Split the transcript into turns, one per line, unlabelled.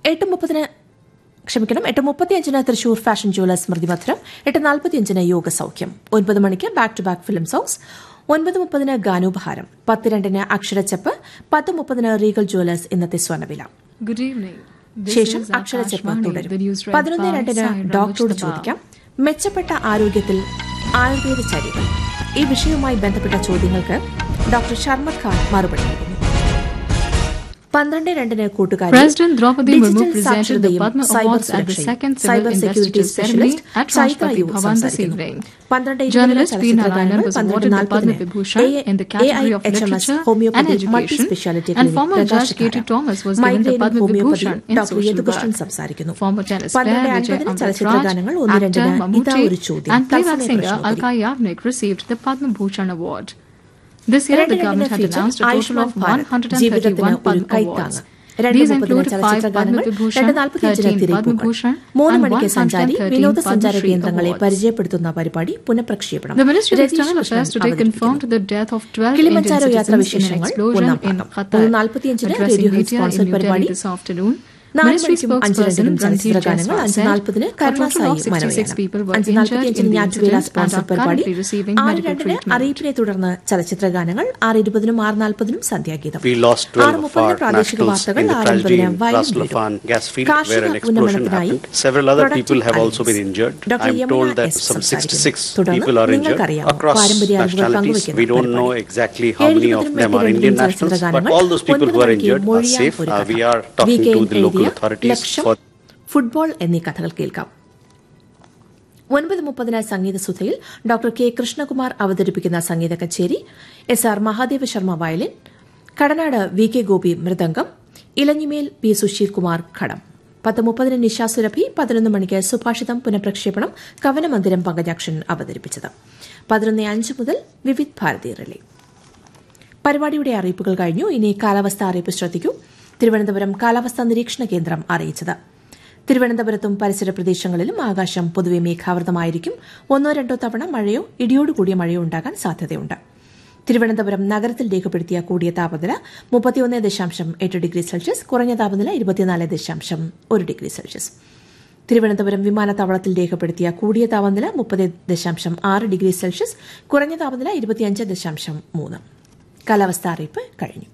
എട്ട് മുപ്പതിന് ക്ഷമിക്കണം എട്ട് മുപ്പത്തിയഞ്ചിന് തൃശൂർ ഫാഷൻ ജുവലേഴ്സ് സ്മൃതി മധുരം എട്ട് നാൽപ്പത്തിയഞ്ചിന് യോഗ സൗഖ്യം ഒൻപത് മണിക്ക് back to back film songs ഒൻപത് മുപ്പതിന് ഗാനോപഹാരം പത്ത് രണ്ടിന് അക്ഷരച്ചെപ്പ് പത്ത് മുപ്പതിന് റീഗൽ ജുവലേഴ്സ് ഇന്നത്തെ സ്വർണ്ണവില
Good evening. This
ശേഷം
is
അക്ഷരച്ചെപ്പ്
Akashvani, the
തുടരും
news read
പതിനൊന്ന്
by
രണ്ടിന്
Saira
ഡോക്ടറോട്
Mujtaba.
ചോദിക്കാം മെച്ചപ്പെട്ട ആരോഗ്യത്തിൽ ആയുർവേദ ചര്യകൾ ഈ വിഷയവുമായി ബന്ധപ്പെട്ട ചോദ്യങ്ങൾക്ക് ഡോക്ടർ ഷർമദ് ഖാൻ മറുപടി നൽകുന്നു പന്ത്രണ്ട് രണ്ടിന് കൂട്ടുകാരി
President Draupadi Murmu
digital
presented the
സാക്ഷരതയും
Padma
cyber
Awards at the
സുരക്ഷയും
second civil
cyber security
investiture ceremony
specialist
at
Chaitra
Rashtrapati
U
Bhavan this
സംസാരിക്കുന്നു
evening.
പന്ത്രണ്ട്
Journalist
ഇരുപതിന്
P.
ചലച്ചിത്ര
Narayanan
ഗാനങ്ങൾ
was
പന്ത്രണ്ട്
awarded the
നാൽപ്പതിന്
Padma Vibhushan in the category of literature and
homoeopathy multi
education,
speciality
and former Judge K.T. Thomas was given the Padma Vibhushan in
doctor
social
Yadukrishnan
work.
സംസാരിക്കുന്നു
Former tennis player
പന്ത്രണ്ട്
Vijay
അൻപതിന് ചലച്ചിത്ര
Amritraj,
ഗാനങ്ങൾ ഒന്ന്
actor
രണ്ടിന് ഇതാ ഒരു
Mammootty,
ചോദ്യം
and playback
തത്സമയ
singer
പ്രശ്നോത്തരി
Alka Yagnik received the Padma Bhushan Award. This year, the
രണ്ടിന്
government had
feature
announced a total
Ayushman
of
Bharat ജീവിതത്തിന്
131
ഒരു
Padma
കൈത്താങ്
Awards.
രണ്ട്
These
മുപ്പതിന്
include
ചലച്ചിത്ര
five Padma
ഗാനങ്ങൾ
Vibhushan,
രണ്ട് നാൽപ്പത്തിയഞ്ചിന്
13 Padma
തിരിപ്പൂക്കൾ
Bhushan,
മൂന്ന്
and
മണിക്ക് സഞ്ചാരി
113
വിനോദസഞ്ചാര
Padma Shri
കേന്ദ്രങ്ങളെ
Awards.
പരിചയപ്പെടുത്തുന്ന പരിപാടി പുനഃപ്രക്ഷേപണം
The Ministry of
Ratheesh
External
Krishnan
Affairs today
അവതരിപ്പിക്കുന്നു.
confirmed the death of 12 Indian
Kilimanjaro യാത്രാ
citizens in an
വിശേഷങ്ങൾ
explosion
ഒന്നാം
in
പാഠം
Qatar.
മൂന്ന് നാൽപ്പത്തിയഞ്ചിന്
Addressing
radio health
media in
sponsor
New Delhi
പരിപാടി
this afternoon,
നാല്
Ministry
മണിക്കും അഞ്ച്
spokesperson
രണ്ടിനും ചലച്ചിത്ര
Ranjit
ഗാനങ്ങൾ
Jaiswal
അഞ്ച്
said
നാൽപ്പതിന്
a total of
കരുണാസായി
66
മനോയാണ്
people were
അഞ്ച്
injured
നാൽപ്പത്തിയഞ്ചിന്
in the
ഞാറ്റുവേല
incident and
സ്പോൺസർ
are
പരിപാടി
currently receiving
ആറ്
medical
രണ്ടിന്
treatment.
അറിയിപ്പിനെ തുടർന്ന് ചലച്ചിത്ര ഗാനങ്ങൾ ആറ് ഇരുപതിനും ആറ് നാൽപ്പതിനും സന്ധ്യാഗീതം
We lost
ആറ്
12 of
മുപ്പതിന്
our
പ്രാദേശിക
nationals
വാർത്തകൾ
in the
ആറ്
tragedy
അൻപതിന്
in
വയലിൻ
Ras
വീടും.
Laffan gas field
കാർഷിക
where an explosion
ഉന്നമനത്തിനായി
happened. Several other
Productive
people have also been
Alliance.
injured.
Doctor
I'm
Yamana
told that
S
some
സംസാരിക്കുന്നു.
66
തുടർന്ന്
people are injured
നിങ്ങൾക്കറിയാമോ
across
പാരമ്പര്യ അറിവുകൾ
nationalities.
പങ്കുവയ്ക്കുന്ന
We don't know
പരിപാടി.
exactly how many of
ഏഴ്
them are
ഇരുപത്തിരണ്ടിനും
Indian
ചലച്ചിത്ര
nationals, but
ഗാനങ്ങൾ
all those people who are
ഒൻപത്
injured
മണിക്ക്
are safe.
മൊഴിയാൻ
Uh,
ഒരു
we
കഥ.
are talking
V K
to the local
എഴുതിയ
authorities
ലക്ഷം
for
ഫുട്ബോൾ എന്നീ കഥകൾ കേൾക്കാം ഒൻപത് മുപ്പതിന് സംഗീത സുധയിൽ ഡോക്ടർ കെ കൃഷ്ണകുമാർ അവതരിപ്പിക്കുന്ന സംഗീത കച്ചേരി S R Mahadeva Sharma violin Kadanad V K Gopi മൃദംഗം ഇലഞ്ഞിമേൽ പി സുശീൽ കുമാർ ഘടം പത്ത് മുപ്പതിന് നിശാ സുരഭി പതിനൊന്ന് മണിക്ക് സുഭാഷിതം പുനഃപ്രക്ഷേപണം കവനമന്ദിരം പങ്കജാക്ഷൻ അവതരിപ്പിച്ചത് പതിനൊന്ന് അഞ്ച് മുതൽ വിവിധ് ഭാരതി റിലേ പരിപാടിയുടെ അറിയിപ്പുകൾ കഴിഞ്ഞു ഇനി കാലാവസ്ഥ അറിയിപ്പ് ശ്രദ്ധിക്കൂ തിരുവനന്തപുരം കാലാവസ്ഥാ നിരീക്ഷണ കേന്ദ്രം അറിയിച്ചത് തിരുവനന്തപുരത്തും പരിസര പ്രദേശങ്ങളിലും ആകാശം പൊതുവെ മേഘാവൃതമായിരിക്കും ഒന്നോ രണ്ടോ തവണ മഴയോ ഇടിയോടുകൂടിയ മഴയോ ഉണ്ടാകാൻ സാധ്യതയുണ്ട് തിരുവനന്തപുരം നഗരത്തിൽ രേഖപ്പെടുത്തിയ കൂടിയ താപനില മുപ്പത്തിയൊന്ന് ദശാംശം എട്ട് ഡിഗ്രി സെൽഷ്യസ് കുറഞ്ഞ താപനില ഇരുപത്തിനാല് ദശാംശം ഒരു ഡിഗ്രി സെൽഷ്യസ് തിരുവനന്തപുരം വിമാനത്താവളത്തിൽ രേഖപ്പെടുത്തിയ കൂടിയ താപനില മുപ്പത് ദശാംശം ആറ് ഡിഗ്രി സെൽഷ്യസ് കുറഞ്ഞ താപനില ഇരുപത്തിയഞ്ച് ദശാംശം മൂന്ന് കാലാവസ്ഥാ അറിയിപ്പ് കഴിഞ്ഞു